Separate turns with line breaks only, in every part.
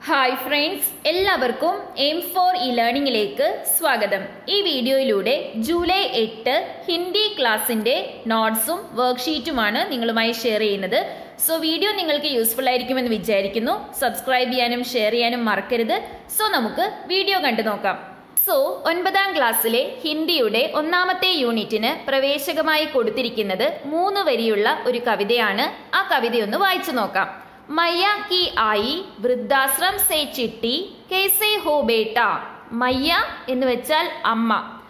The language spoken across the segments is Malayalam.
ഹായ് ഫ്രണ്ട്സ് എല്ലാവർക്കും എം ഫോർ ഇ ലേണിംഗിലേക്ക് സ്വാഗതം ഈ വീഡിയോയിലൂടെ ജൂലൈ എട്ട് ഹിന്ദി ക്ലാസിന്റെ നോട്ട്സും വർക്ക്ഷീറ്റുമാണ് നിങ്ങളുമായി ഷെയർ ചെയ്യുന്നത് സോ വീഡിയോ നിങ്ങൾക്ക് യൂസ്ഫുൾ ആയിരിക്കുമെന്ന് വിചാരിക്കുന്നു സബ്സ്ക്രൈബ് ചെയ്യാനും ഷെയർ ചെയ്യാനും മറക്കരുത് സോ നമുക്ക് വീഡിയോ കണ്ടു നോക്കാം സോ ഒൻപതാം ക്ലാസ്സിലെ ഹിന്ദിയുടെ ഒന്നാമത്തെ യൂണിറ്റിന് പ്രവേശകമായി കൊടുത്തിരിക്കുന്നത് മൂന്ന് വരിയുള്ള ഒരു കവിതയാണ് ആ കവിതയൊന്ന് വായിച്ചു നോക്കാം മയ്യ കി ആയി വൃദ്ധാശ്രം സേ ചിട്ടി കേസേ ഹോ ബേട്ട മയ്യ എന്ന് വെച്ചാൽ അമ്മ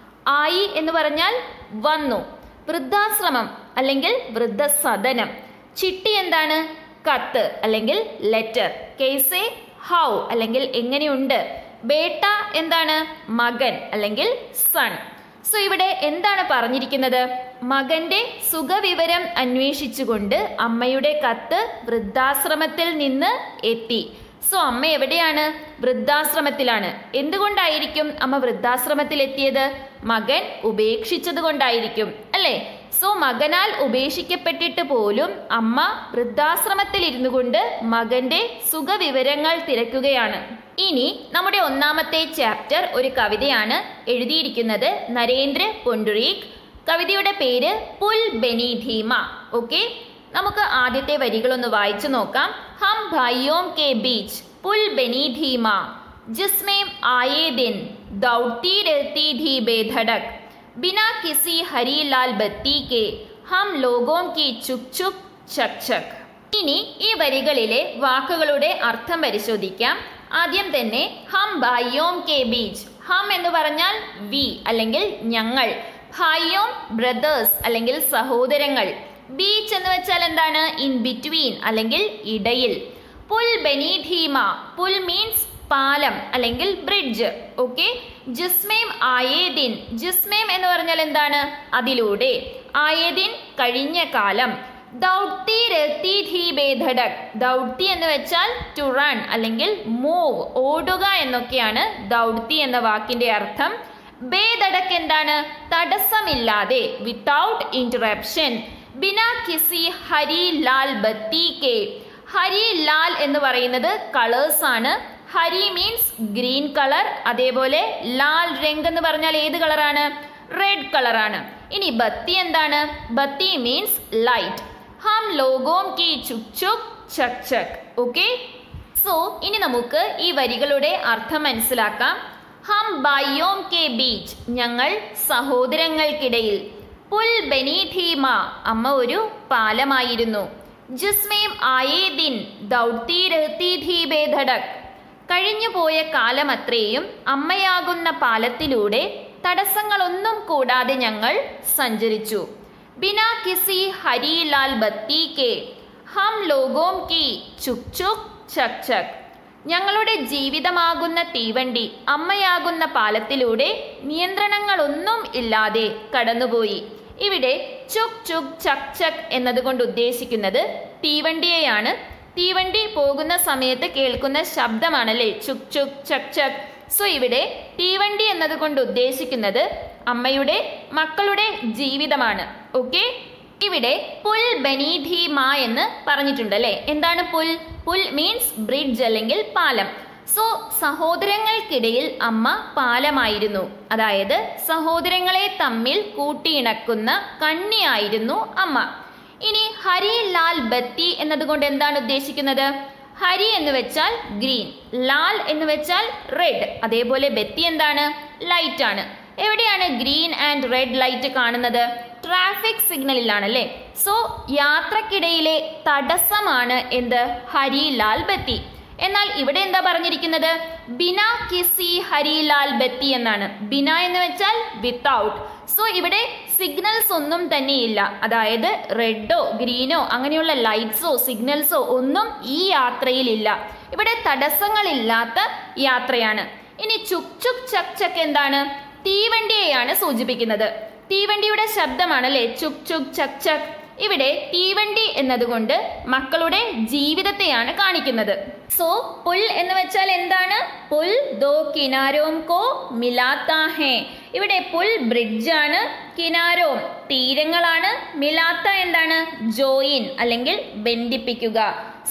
ആയി എന്ന് പറഞ്ഞാൽ വന്നു വൃദ്ധാശ്രമം അല്ലെങ്കിൽ വൃദ്ധസദനം ചിട്ടി എന്താണ് കത്ത് അല്ലെങ്കിൽ ലെറ്റർ കേസേ ഹൗ അല്ലെങ്കിൽ എങ്ങനെയുണ്ട് ബേട്ട എന്താണ് മകൻ അല്ലെങ്കിൽ സൺ സോ ഇവിടെ എന്താണ് പറഞ്ഞിരിക്കുന്നത് മകന്റെ സുഖവിവരം അന്വേഷിച്ചുകൊണ്ട് അമ്മയുടെ കത്ത് വൃദ്ധാശ്രമത്തിൽ നിന്ന് എത്തി സോ അമ്മ എവിടെയാണ് വൃദ്ധാശ്രമത്തിലാണ് എന്തുകൊണ്ടായിരിക്കും അമ്മ വൃദ്ധാശ്രമത്തിൽ എത്തിയത് മകൻ ഉപേക്ഷിച്ചത് കൊണ്ടായിരിക്കും അല്ലേ സോ മകനാൽ ഉപേക്ഷിക്കപ്പെട്ടിട്ട് പോലും അമ്മ വൃദ്ധാശ്രമത്തിൽ ഇരുന്നു കൊണ്ട് മകന്റെ സുഖവിവരങ്ങൾ തിരക്കുകയാണ് ഇനി നമ്മുടെ ഒന്നാമത്തെ ചാപ്റ്റർ ഒരു കവിതയാണ് എഴുതിയിരിക്കുന്നത് നരേന്ദ്ര പൊണ്ടുറീക് കവിതയുടെ പേര് പുൽ ബെനി ഭീമ ഓക്കെ നമുക്ക് ആദ്യത്തെ വരികളൊന്ന് വായിച്ചു നോക്കാം ഹം ഭായിയോം കെ ബീച്ച് പുൽ ബെനി ധീമ ജിസ്മേം ആയേ ദിൻ ദൗഡ്ती रहती थी बेधड़क बिना किसी हरी लाल बत्ती के हम लोगों की ചുക് ചുക് ചക് ചക് ഇനി ഈ വരികളിലെ വാക്കുകളുടെ അർത്ഥം പരിശോധിക്കാം ആദ്യം തന്നെ ഹം ഭായിയോം കെ ബീച്ച് ഹം എന്ന് പറഞ്ഞാൽ വി അല്ലെങ്കിൽ ഞങ്ങൾ ഭായിയോം ബ്രദേഴ്സ് അല്ലെങ്കിൽ സഹോദരങ്ങൾ ബീച്ച് എന്ന് വെച്ചാൽ എന്താണ് ഇൻ ബിറ്റ്വീൻ അല്ലെങ്കിൽ ഇടയിൽ പുൽ ബെനി ധീമ പുൽ മീൻസ് പാലം അല്ലെങ്കിൽ ബ്രിഡ്ജ് ഓക്കെ ജിസ്മേം ആയേദിൻ ജിസ്മേം എന്ന് പറഞ്ഞാൽ എന്താണ് അതിലൂടെ ആയേദിൻ കഴിഞ്ഞ കാലം ദൗട്ടി രത്തി ധീ ബേധടക് ദൗട്ടി എന്ന് വെച്ചാൽ ടു റൺ അല്ലെങ്കിൽ മൂവ് ഓടുക എന്നൊക്കെയാണ് ദൗട്ടി എന്ന വാക്കിന്റെ അർത്ഥം ബേധടക് എന്താണ് തടസ്സമില്ലാതെ വിത്തൗട്ട് ഇന്ററപ്ഷൻ ബിന കിസി ഹരി ലാൽ ബത്തി കെ ഹരി ലാൽ എന്ന് പറയുന്നത് കളേഴ്സ് ആണ് ഹരി മീൻസ് ഗ്രീൻ കളർ അതേപോലെ ലാൽ രംഗ് എന്ന് പറഞ്ഞാൽ ഏത് കളറാണ് റെഡ് കളറാണ് ഇനി ബത്തി എന്താണ് ബത്തി മീൻസ് ലൈറ്റ് ഹം ലോഗോം കി ചുക് ചുക് ചക് ചക് ഓക്കെ സോ ഇനി നമുക്ക് ഈ വരികളുടെ അർത്ഥം മനസ്സിലാക്കാം ഹം ബയോം കെ ബീച്ച് ഞങ്ങൾ സഹോദരങ്ങൾക്കിടയിൽ പുൽ ബെനി ധീമ അമ്മ ഒരു പാലമായിരുന്നു ജിസ്മേം ആയേ ദിൻ ദൗഡ്തി രഹത്തി ധീ ബേധടക് കഴിഞ്ഞുപോയ കാലമത്രയും അമ്മയാകുന്ന പാലത്തിലൂടെ തടസ്സങ്ങളൊന്നും കൂടാതെ ഞങ്ങൾ സഞ്ചരിച്ചു ബിനാ കിസി ഹരിലാൽ ബത്തി കെ ഹം ലോഗോം കി ചുക് ചുക് ചക് ചക് ഞങ്ങളുടെ ജീവിതമാകുന്ന തീവണ്ടി അമ്മയാകുന്ന പാലത്തിലൂടെ നിയന്ത്രണങ്ങളൊന്നും ഇല്ലാതെ കടന്നുപോയി ഇവിടെ ചുക് ചുക് ചക് ചക് എന്നതുകൊണ്ട് ഉദ്ദേശിക്കുന്നത് തീവണ്ടിയെയാണ് തീവണ്ടി പോകുന്ന സമയത്ത് കേൾക്കുന്ന ശബ്ദമാണല്ലേ ചുക് ചുക് ചക് ചക് സോ ഇവിടെ തീവണ്ടി എന്നതുകൊണ്ട് ഉദ്ദേശിക്കുന്നത് അമ്മയുടെ മക്കളുടെ ജീവിതമാണ് ഓക്കെ ഇവിടെ പുൽ ബനീധി മാ എന്ന് പറഞ്ഞിട്ടുണ്ട് അല്ലെ എന്താണ് പുൽ പുൽ മീൻസ് ബ്രിഡ്ജ് അല്ലെങ്കിൽ പാലം സോ സഹോദരങ്ങൾക്കിടയിൽ അമ്മ പാലമായിരുന്നു അതായത് സഹോദരങ്ങളെ തമ്മിൽ കൂട്ടിയിണക്കുന്ന കണ്ണിയായിരുന്നു അമ്മ ഇനി ഹരി ലാൽ ബത്തി എന്നതുകൊണ്ട് എന്താണ് ഉദ്ദേശിക്കുന്നത് ഹരി എന്ന് വെച്ചാൽ ഗ്രീൻ ലാൽ എന്ന് വെച്ചാൽ റെഡ് അതേപോലെ ബത്തി എന്താണ് ലൈറ്റ് ആണ് എവിടെയാണ് ഗ്രീൻ ആൻഡ് റെഡ് ലൈറ്റ് കാണുന്നത് ട്രാഫിക് സിഗ്നലിലാണ് അല്ലേ സോ യാത്രക്കിടയിലെ തടസ്സമാണ് എന്ത് ഹരി ലാൽ ബത്തി എന്നാൽ ഇവിടെ എന്താ പറഞ്ഞിരിക്കുന്നത് ബിന കിസി ഹരിലാൽ ബത്തി എന്നാണ് ബിന എന്ന് വെച്ചാൽ വിത്തൗട്ട് സോ ഇവിടെ സിഗ്നൽസ് ഒന്നും തന്നെയില്ല അതായത് റെഡോ ഗ്രീനോ അങ്ങനെയുള്ള ലൈറ്റ്സോ സിഗ്നൽസോ ഒന്നും ഈ യാത്രയിലില്ല ഇവിടെ തടസ്സങ്ങളില്ലാത്ത യാത്രയാണ് ഇനി ചുക് ചുക് ചക് ചക് എന്താണ് തീവണ്ടിയെയാണ് സൂചിപ്പിക്കുന്നത് തീവണ്ടിയുടെ ശബ്ദമാണല്ലേ ചുക് ചുക് ചക് ചക് ഇവിടെ തീവണ്ടി എന്നതുകൊണ്ട് മക്കളുടെ ജീവിതത്തെയാണ് കാണിക്കുന്നത് സോ പുൽ എന്ന് വെച്ചാൽ എന്താണ് പുൽ ദോ കിനാരോം കോ മിലാത്താ ഹേ ഇവിടെ പുൽ ബ്രിഡ്ജാണ് കിനാരോം തീരങ്ങളാണ് മിലാത്ത എന്താണ് ജോയിൻ അല്ലെങ്കിൽ ബന്ധിപ്പിക്കുക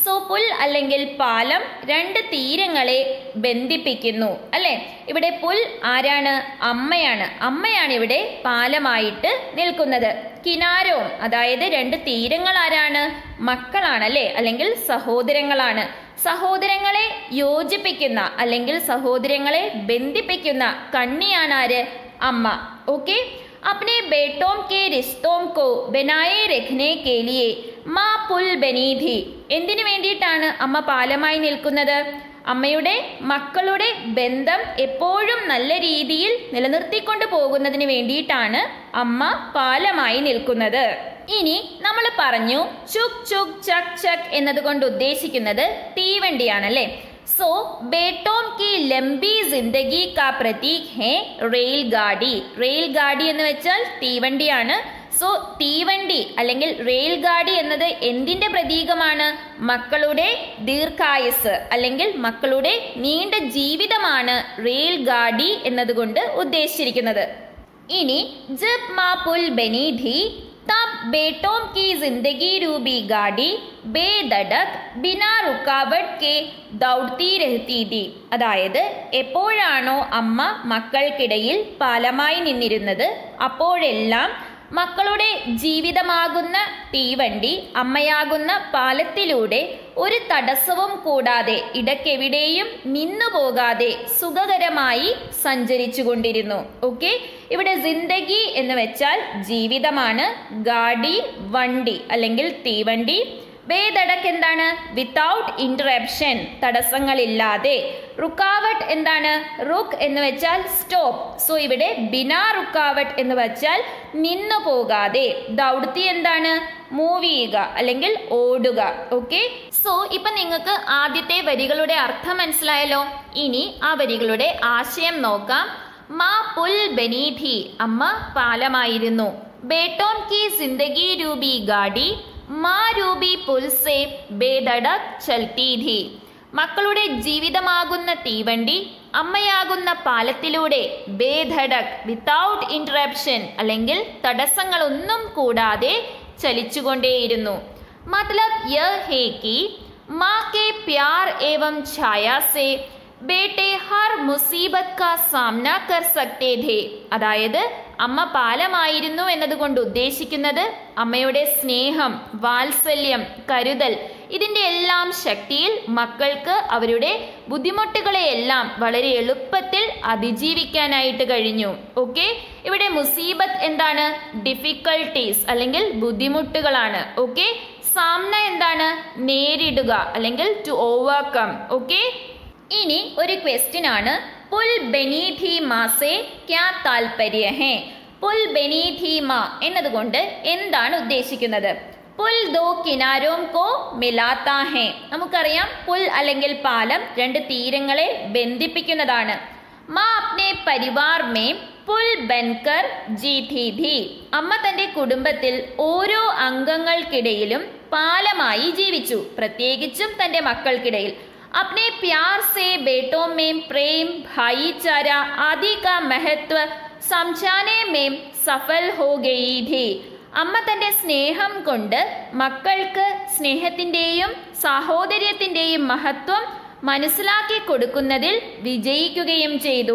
സോ പുൽ അല്ലെങ്കിൽ പാലം രണ്ട് തീരങ്ങളെ ബന്ധിപ്പിക്കുന്നു അല്ലെ ഇവിടെ പുൽ ആരാണ് അമ്മയാണ് അമ്മയാണ് ഇവിടെ പാലമായിട്ട് നിൽക്കുന്നത് കിനാരവും അതായത് രണ്ട് തീരങ്ങൾ ആരാണ് മക്കളാണ് അല്ലെ അല്ലെങ്കിൽ സഹോദരങ്ങളാണ് സഹോദരങ്ങളെ യോജിപ്പിക്കുന്ന അല്ലെങ്കിൽ സഹോദരങ്ങളെ ബന്ധിപ്പിക്കുന്ന കണ്ണിയാണ് ആര് അമ്മ ഓക്കെ अपने बेटों के रिश्तों को बनाए रखने के लिए മാ പുൽ ബനീധി എന്തിനു വേണ്ടിയിട്ടാണ് അമ്മ പാലമായി നിൽക്കുന്നത് അമ്മയുടെ മക്കളുടെ ബന്ധം എപ്പോഴും നല്ല രീതിയിൽ നിലനിർത്തിക്കൊണ്ട് പോകുന്നതിന് വേണ്ടിയിട്ടാണ് അമ്മ പാലമായി നിൽക്കുന്നത് ഇനി നമ്മൾ പറഞ്ഞു ചുക് ചുക് ചക് ചക് എന്നതുകൊണ്ട് ഉദ്ദേശിക്കുന്നത് തീവണ്ടിയാണ് അല്ലേ സോ ബേട്ടോം കി ലംബി ജിന്ദഗി കാ പ്രതീക് ഹേ റെയിൽ ഗാഡി റെയിൽ ഗാഡി എന്ന് വെച്ചാൽ തീവണ്ടിയാണ് സോ തീവണ്ടി അല്ലെങ്കിൽ റെയിൽ ഗാഡി എന്നത് എന്തിന്റെ പ്രതീകമാണ് മക്കളുടെ ദീർഘായുസ് അല്ലെങ്കിൽ മക്കളുടെ നീണ്ട ജീവിതമാണ് റെയിൽ ഗാഡി എന്നതുകൊണ്ട് ഉദ്ദേശിച്ചിരിക്കുന്നത് ഇനി ജബ് മാ പുൽ ബനി ധി തബ് ബേട്ടോം की जिंदगी रूबी गाड़ी ബേദടക് ബിനാ റുക്കാവട്ട് കെ ദൗഡ്തി രഹത്തി തി അതായത് എപ്പോഴാണോ അമ്മ മക്കൾക്കിടയിൽ പാലമായി നിന്നിരുന്നത് അപ്പോഴെല്ലാം മക്കളുടെ ജീവിതമാകുന്ന തീവണ്ടി അമ്മയാകുന്ന പാലത്തിലൂടെ ഒരു തടസ്സവും കൂടാതെ ഇടയ്ക്കെവിടെയും നിന്നുപോകാതെ സുഖകരമായി സഞ്ചരിച്ചു കൊണ്ടിരുന്നു ഓക്കെ ഇവിടെ ജിന്ദഗി എന്ന് വെച്ചാൽ ജീവിതമാണ് ഗാഡി വണ്ടി അല്ലെങ്കിൽ തീവണ്ടി ബേദടക്ക് എന്താണ് വിത്തൗട്ട് ഇന്ററപ്ഷൻ തടസ്സങ്ങളില്ലാതെ റുക്കാവട്ട് എന്താണ് റുക്ക് എന്ന് വെച്ചാൽ സ്റ്റോപ്പ് സോ ഇവിടെ ബിനാ റുക്കാവട്ട് എന്ന് വെച്ചാൽ നിന്നു പോകാതെ ദൗഡ്ത്തി എന്താണ് മൂവ് ചെയ്യുക അല്ലെങ്കിൽ ഓടുക ഓക്കെ സോ ഇപ്പൊ നിങ്ങൾക്ക് ആദ്യത്തെ വരികളുടെ അർത്ഥം മനസ്സിലായല്ലോ ഇനി ആ വരികളുടെ ആശയം നോക്കാം മാ പുൽ ബനീധി അമ്മ പാലമായിരുന്നു ബേട്ടോം കി സിന്ദഗി രൂപി ഗാഡി മാ രൂപി പുൽ സേ ബേദടക് ചൽത്തി ധി മക്കളുടെ ജീവിതമാകുന്ന തീവണ്ടി അമ്മയാകുന്ന പാലത്തിലൂടെ ബേധടക് വിത്തൗട്ട് ഇന്ററപ്ഷൻ അല്ലെങ്കിൽ തടസ്സങ്ങളൊന്നും കൂടാതെ ചലിച്ചുകൊണ്ടേയിരുന്നു മത്ലബ് യഹ് ഹേ കി മാ കെ പ്യാർ ഏവം ഛായ സേ ബേട്ടെ ഹർ മുസീബത്ത് കാ സാമ്ന കർ സക്തേ ധേ അതായത് അമ്മ പാലമായിരുന്നു എന്നതുകൊണ്ട് ഉദ്ദേശിക്കുന്നത് അമ്മയുടെ സ്നേഹം വാത്സല്യം കരുതൽ ഇതിന്റെ എല്ലാം ശക്തിയിൽ മക്കൾക്ക് അവരുടെ ബുദ്ധിമുട്ടുകളെയെല്ലാം വളരെ എളുപ്പത്തിൽ അതിജീവിക്കാനായിട്ട് കഴിഞ്ഞു ഓക്കെ ഇവിടെ മുസീബത്ത് എന്താണ് ഡിഫിക്കൽട്ടീസ് അല്ലെങ്കിൽ ബുദ്ധിമുട്ടുകളാണ് ഓക്കെ സാമ്ന എന്താണ് നേരിടുക അല്ലെങ്കിൽ ടു ഓവർകം ഓക്കെ ഇനി ഒരു ക്വസ്റ്റ്യൻ ആണ് പുൽ ബനീധി മാസേ ക്യാ താൽപര്യ ഹേ പുൽ ബനീധി മാ എന്നതുകൊണ്ട് എന്താണ് ഉദ്ദേശിക്കുന്നത് പുൽ ദോ കിനാരോം കോ മിലാത്താ ഹേ നമുക്കറിയാം പുൽ അല്ലെങ്കിൽ പാലം രണ്ട് തീരങ്ങളെ ബന്ധിപ്പിക്കുന്നതാണ് മാ അപ്നെ പരിവാർ മേ പുൽ ബൻകർ ജീതി ധി അമ്മ തന്റെ കുടുംബത്തിൽ ഓരോ അംഗങ്ങൾക്കിടയിലും പാലമായി ജീവിച്ചു പ്രത്യേകിച്ചും തന്റെ മക്കൾക്കിടയിൽ अपने प्यार से बेटों में प्रेम भाईचारा आदि का महत्व समझाने में सफल हो गई थी അമ്മ തന്റെ സ്നേഹം കൊണ്ട് മക്കൾക്ക് സ്നേഹത്തിന്റെയും സാഹോദര്യത്തിന്റെയും മഹത്വം മനസ്സിലാക്കി കൊടുക്കുന്നതിൽ വിജയിക്കുകയും ചെയ്തു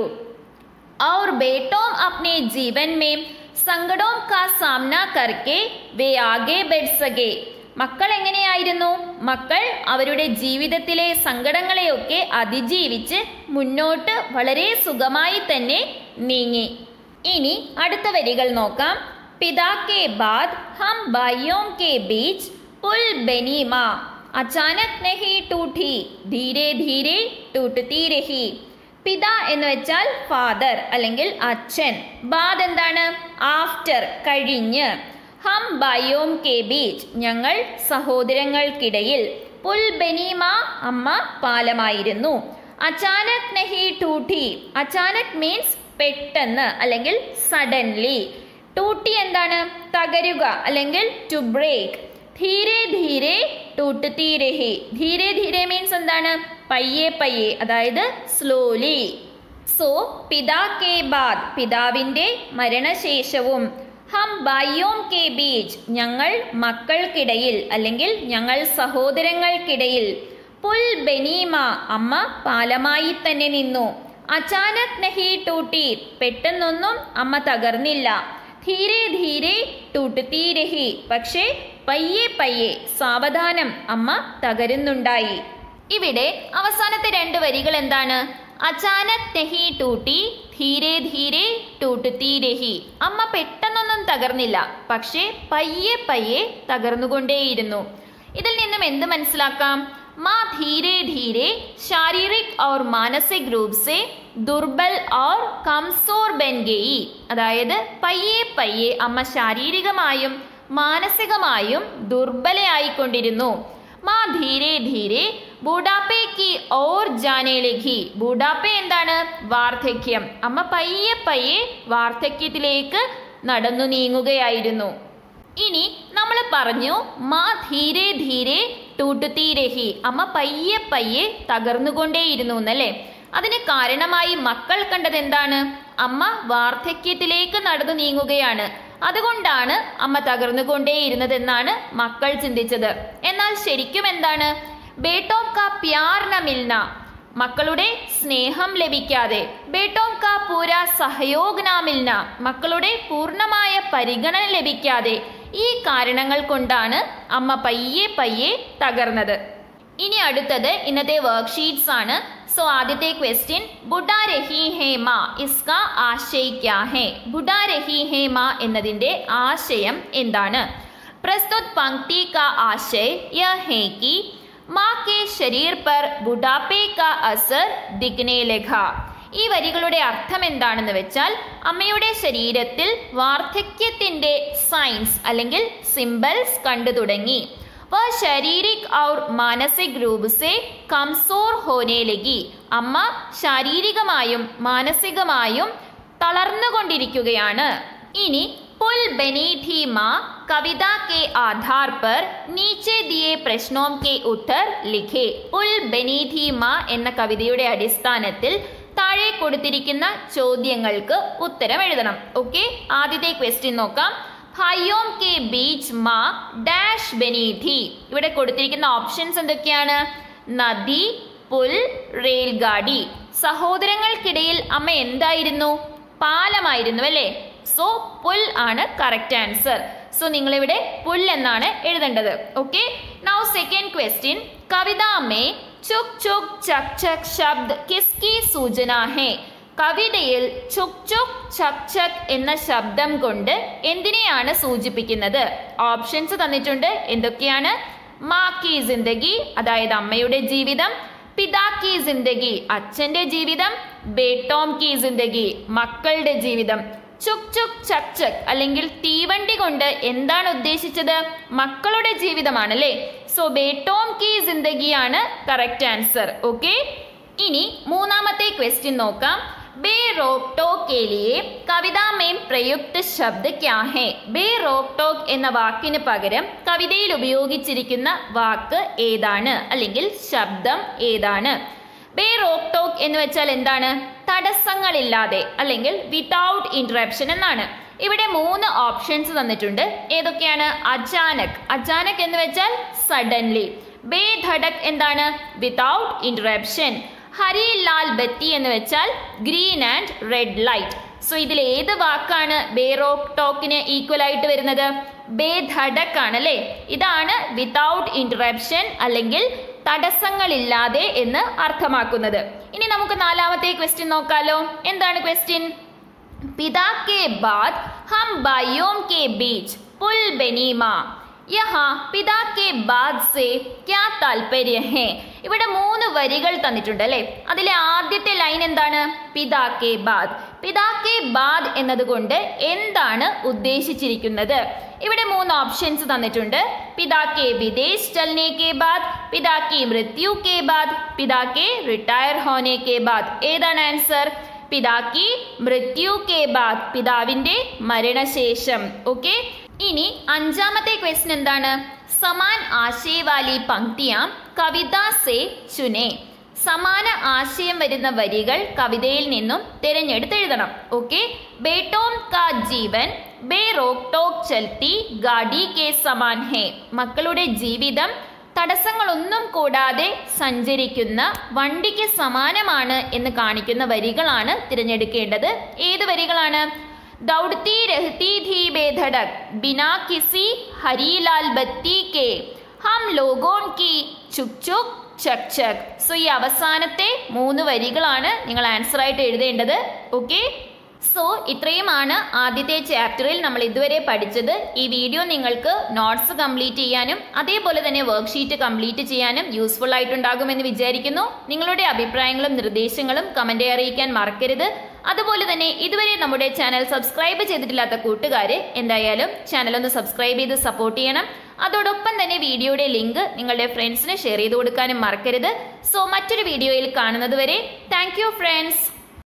और बेटों अपने जीवन में സങ്കടോം കാ സാമ്ന കർക്കെ വേ ആകെ ബെഡ് സകെ മക്കൾ എങ്ങനെയായിരുന്നു മക്കൾ അവരുടെ ജീവിതത്തിലെ സങ്കടങ്ങളെയൊക്കെ അതിജീവിച്ച് മുന്നോട്ട് വളരെ സുഖമായി തന്നെ നീങ്ങി ഇനി അടുത്ത വരികൾ നോക്കാം പിതാ കെ ബാദ് ഹം ഭായിയോं के बीच पुल बनी माँ अचानक नहीं टूटी धीरे धीरे टूटती रही പിത എന്ന് വെച്ചാൽ ഫാദർ അല്ലെങ്കിൽ അച്ഛൻ ബാദ് എന്താണ് ആഫ്റ്റർ കഴിഞ്ഞ് ഹം ബയോം കെ ബീച്ച് ഞങ്ങൾ സഹോദരങ്ങൾക്കിടയിൽ പുൽ ബനീമ അമ്മ പാലമായിരുന്നു അചാനക് നഹി ടൂട്ടി അചാനക് മീൻസ് പെട്ടെന്ന് അല്ലെങ്കിൽ സഡൻലി ടൂട്ടി എന്താണ് തകരുക അല്ലെങ്കിൽ ടു ബ്രേക്ക് ധീരെ ധീരെ ടൂട്ടുത്തി രഹി ധീരെ ധീരെ മീൻസ് എന്താണ് പയ്യെ പയ്യെ അതായത് സ്ലോലി സോ പിതാ കെ ബാദ് പിതാവിന്റെ മരണശേഷവും ഹം ബായോം കെ ബീച്ച് ഞങ്ങൾ മക്കൾക്കിടയിൽ അല്ലെങ്കിൽ ഞങ്ങൾ സഹോദരങ്ങൾക്കിടയിൽ പുൽ ബനീമ അമ്മ പാലമായി തന്നെ നിന്നു അചാനക് നഹി ടൂട്ടി പെട്ടെന്നൊന്നും അമ്മ തകർന്നില്ല ധീരെ ധീരെ ടൂട്ടുത്തീ രഹി പക്ഷേ പയ്യെ പയ്യെ സാവധാനം അമ്മ തകരുന്നുണ്ടായി ഇവിടെ അവസാനത്തെ രണ്ട് വരികൾ എന്താണ് അചാനക് നഹി ടൂട്ടി ധീരെ ധീരെ ടൂട്ടുത്തീ രഹി അമ്മ പെട്ടെന്നൊന്നും തകർന്നില്ല പക്ഷേ പയ്യെ പയ്യെ തകർന്നുകൊണ്ടേയിരുന്നു ഇതിൽ നിന്നും എന്ത് മനസ്സിലാക്കാം മാ ധീരെ ധീരെ ശാരീരിക് और मानसिक रूप से ദുർബൽ और കംസോർ ബൻ ഗയി അതായത് പയ്യെ പയ്യെ അമ്മ ശാരീരികമായും മാനസികമായും ദുർബലയായിക്കൊണ്ടിരുന്നു മാ ധീരെ ധീരെ ബൂഡാപ്പെ കി ഓർ ജാനെ ലഘി ബൂഡാപ്പെ എന്താണ് വാർദ്ധക്യം അമ്മ പയ്യെ പയ്യെ വാർദ്ധക്യത്തിലേക്ക് നടന്നു നീങ്ങുകയായിരുന്നു ഇനി നമ്മൾ പറഞ്ഞു മാ ധീരെ ധീരെ ടൂട്ടുത്തീരഹി അമ്മ പയ്യെ പയ്യെ തകർന്നുകൊണ്ടേയിരുന്നു എന്നല്ലേ അതിന് കാരണമായി മക്കൾ കണ്ടത് എന്താണ് അമ്മ വാർദ്ധക്യത്തിലേക്ക് നടന്നു നീങ്ങുകയാണ് അതുകൊണ്ടാണ് അമ്മ തകർന്നുകൊണ്ടേയിരുന്നതെന്നാണ് മക്കൾ ചിന്തിച്ചത് എന്നാൽ ശരിക്കും എന്താണ് ബേട്ടോ കാ പ്യാർ ന മിൽന മക്കളുടെ സ്നേഹം ലഭിക്കാതെ ബേട്ടോം കാ പൂര സഹയോഗ് നാ മിൽന മക്കളുടെ പൂർണ്ണമായ പരിഗണന ലഭിക്കാതെ ഈ കാരണങ്ങൾ കൊണ്ടാണ് അമ്മ പയ്യെ പയ്യെ തകർന്നത് ഇനി അടുത്തത് ഇന്നത്തെ വർക്ക്ഷീറ്റ്സ് ആണ് സോ ആദ്യത്തെ ക്വസ്റ്റ്യൻ ബുഡാ രഹി ഹേ മാ ഇസ്ക ആശയ് ക്യാ ഹേ ബുഡാ രഹി ഹേ മാ എന്നതിന്റെ ആശയം എന്താണ് പ്രസ്തുത് പങ്ക്തി കാ ആശയ് യ ഹേ കി മാ കെ ശരീർ പർ ബുഡാപ്പെ കാ അസർ ദിഗ്നെ ലഘ ഈ വരികളുടെ അർത്ഥം എന്താണെന്ന് വെച്ചാൽ അമ്മയുടെ ശരീരത്തിൽ വാർദ്ധക്യത്തിന്റെ സൈൻസ് അല്ലെങ്കിൽ സിംബൽസ് കണ്ടു തുടങ്ങി വ ശാരീരിക് ഔർ മാനസിക് രൂപ് സെ കംസോർ ഹോനെ ലഗി അമ്മ ശാരീരികമായും മാനസികമായും തളർന്നുകൊണ്ടിരിക്കുകയാണ് ഇനി പുൽ ബനി थी माँ कविता के आधार पर नीचे दिए प्रश्नों के उत्तर लिखे പുൽ ബനി थी माँ എന്ന കവിതയുടെ അടിസ്ഥാനത്തിൽ താഴെ കൊടുത്തിരിക്കുന്ന ചോദ്യങ്ങൾക്ക് ഉത്തരം എഴുതണം ഓക്കെ ആദ്യത്തെ ക്വസ്റ്റ്യൻ നോക്കാം ഭായിയോം കെ ബീച്ച് മാ ഡാഷ് ബനീഥി ഇവിടെ കൊടുത്തിരിക്കുന്ന ഓപ്ഷൻസ് എന്തൊക്കെയാണ് നദി പുൽ റെയിൽഗാഡി സഹോദരങ്ങൾക്കിടയിൽ അമ്മ എന്തായിരുന്നു പാലമായിരുന്നു അല്ലേ സോ പുൽ ആണ് കറക്റ്റ് ആൻസർ സോ നിങ്ങളിവിടെ പുൽ എന്നാണ് എഴുതേണ്ടത് ഓക്കെ നൗ സെക്കൻഡ് ക്വസ്റ്റ്യൻ കവിതാ മേ ചുക് ചുക് ചക് ചക് ശബ്ദ് കിസ്കി സൂചന ഹേ കവിതയിൽ ചുക് ചുക് ചക് ചക് എന്ന ശബ്ദം കൊണ്ട് എന്തിനെയാണ് സൂചിപ്പിക്കുന്നത് ഓപ്ഷൻസ് തന്നിട്ടുണ്ട് എന്തൊക്കെയാണ് മാ കി ജിന്ദഗി അതായത് അമ്മയുടെ ജീവിതം പിതാ കി ജിന്ദഗി അച്ഛന്റെ ജീവിതം ബേട്ടോം കി ജിന്ദഗി മക്കളുടെ ജീവിതം ചുക് ചുക് ചക് ചക് അല്ലെങ്കിൽ തീവണ്ടി കൊണ്ട് എന്താണ് ഉദ്ദേശിച്ചത് മക്കളുടെ ജീവിതമാണല്ലേ സോ ബേട്ടോം കി ജിന്ദഗിയാണ് കറക്റ്റ് ആൻസർ ഓക്കെ ഇനി മൂന്നാമത്തെ ക്വസ്റ്റ്യൻ നോക്കാം ബേ റോക്ക് ടോക്ക് के लिए കവിത में പ്രയുക്ത ശബ്ദ ക്യാ ഹേ ബേ റോക്ക് ടോക്ക് എന്ന വാക്കിന് പകരം കവിതയിൽ ഉപയോഗിച്ചിരിക്കുന്ന വാക്ക് ഏതാണ് അല്ലെങ്കിൽ ശബ്ദം ഏതാണ് ബേ റോക്ക് ടോക്ക് എന്ന് വെച്ചാൽ എന്താണ് തടസ്സങ്ങളില്ലാതെ അല്ലെങ്കിൽ വിതൗട്ട് ഇന്ററപ്ഷൻ എന്നാണ് ഇവിടെ മൂന്ന് ഓപ്ഷൻസ് തന്നിട്ടുണ്ട് ഏതൊക്കെയാണ് അചാനക് അചാനക് എന്ന് വെച്ചാൽ സഡൻലി ബേ ധടക് എന്താണ് വിതൗട്ട് ഇന്ററപ്ഷൻ ഹരി ലാൽ ബത്തി എന്ന് വെച്ചാൽ green and red light so ഇതിൽ ഏത് വാക്കാണ് ബേ റോക്ക് ടോക്കിന് ഈക്വൽ ആയിട്ട് വരുന്നത് ബേ ധടക് ആണ് അല്ലേ ഇതാണ് വിതൗട്ട് ഇന്ററപ്ഷൻ അല്ലെങ്കിൽ തടസ്സങ്ങളില്ലാതെ എന്ന് അർത്ഥമാക്കുന്നത് ഇനി നമുക്ക് നാലാമത്തെ ക്വസ്റ്റ്യൻ നോക്കാലോ എന്താണ് ക്വസ്റ്റ്യൻ പിതാ കെ ബാദ് ഹം ബായോം കെ ബീച്ച് പുൽ ബനീമ യഹാ പിതാ കെ ബാദ് സെ ക്യാ താല്പര്യ ഹേ ഇവിടെ മൂന്ന് വരികൾ തന്നിട്ടുണ്ട് അല്ലെ അതിലെ ആദ്യത്തെ ലൈൻ എന്താണ് പിതാ കെ ബാദ് പിതാ കെ ബാദ് എന്നതുകൊണ്ട് എന്താണ് ഉദ്ദേശിച്ചിരിക്കുന്നത് ഇവിടെ മൂന്ന് ഓപ്ഷൻസ് തന്നിട്ടുണ്ട് പിതാ കെ വിദേശ് ചലനെ കെ ബാദ് പിതാ കെ മൃത്യു കെ ബാദ് പിതാ കെ റിട്ടയർ ഹോനെ കെ ബാദ് ഏതാണ് ആൻസർ പിതാക്കി മൃത്യു കെ ബാദ് പിതാവിന്റെ മരണശേഷം ഓക്കെ ഇനി അഞ്ചാമത്തെ ക്വസ്റ്റ്യൻ എന്താണ് സമാൻ ആശയവാലി പങ്ക്തിയാം കവിത സെ ചുനെ സമാന ആശയം വരുന്ന വരികൾ കവിതയിൽ നിന്നും തിരഞ്ഞെടുത്തെഴുതണം ഓക്കെ ബേട്ടോം കാ ജീവൻ ബേ റോക്ക് ടോക്ക് ചൽത്തി ഗാഡി കെ സമാൻ ഹേ മക്കളുടെ ജീവിതം തടസ്സങ്ങളൊന്നും കൂടാതെ സഞ്ചരിക്കുന്ന വണ്ടിക്ക് സമാനമാണ് എന്ന് കാണിക്കുന്ന വരികളാണ് തിരഞ്ഞെടുക്കേണ്ടത് ഏത് വരികളാണ് ദൗഡ്തി രഹ്തി ധീ ബേധടക് ബിനാ കിസി ഹരിലാൽ ബത്തി കെ ഹം ലോഗോൺ കി ചുക് ചുക് ചക് ചക് സോ ഈ അവസാനത്തെ മൂന്ന് വരികളാണ് നിങ്ങൾ ആൻസർ ആയിട്ട് എഴുതേണ്ടത് ഓക്കെ സോ ഇത്രയുമാണ് ആദ്യത്തെ ചാപ്റ്ററിൽ നമ്മൾ ഇതുവരെ പഠിച്ചത് ഈ വീഡിയോ നിങ്ങൾക്ക് നോട്ട്സ് കംപ്ലീറ്റ് ചെയ്യാനും അതേപോലെ തന്നെ വർക്ക്ഷീറ്റ് കംപ്ലീറ്റ് ചെയ്യാനും യൂസ്ഫുൾ ആയിട്ടുണ്ടാകുമെന്ന് വിചാരിക്കുന്നു നിങ്ങളുടെ അഭിപ്രായങ്ങളും നിർദ്ദേശങ്ങളും കമന്റ് അറിയിക്കാൻ മറക്കരുത് അതുപോലെ തന്നെ ഇതുവരെ നമ്മുടെ ചാനൽ സബ്സ്ക്രൈബ് ചെയ്തിട്ടില്ലാത്ത കൂട്ടുകാർ എന്തായാലും ചാനൽ ഒന്ന് സബ്സ്ക്രൈബ് ചെയ്ത് സപ്പോർട്ട് ചെയ്യണം അതോടൊപ്പം തന്നെ വീഡിയോയുടെ ലിങ്ക് നിങ്ങളുടെ ഫ്രണ്ട്സിന് ഷെയർ ചെയ്ത് കൊടുക്കാനും മറക്കരുത് സോ മറ്റൊരു വീഡിയോയിൽ കാണുന്നത് വരെ താങ്ക് യു ഫ്രണ്ട്സ്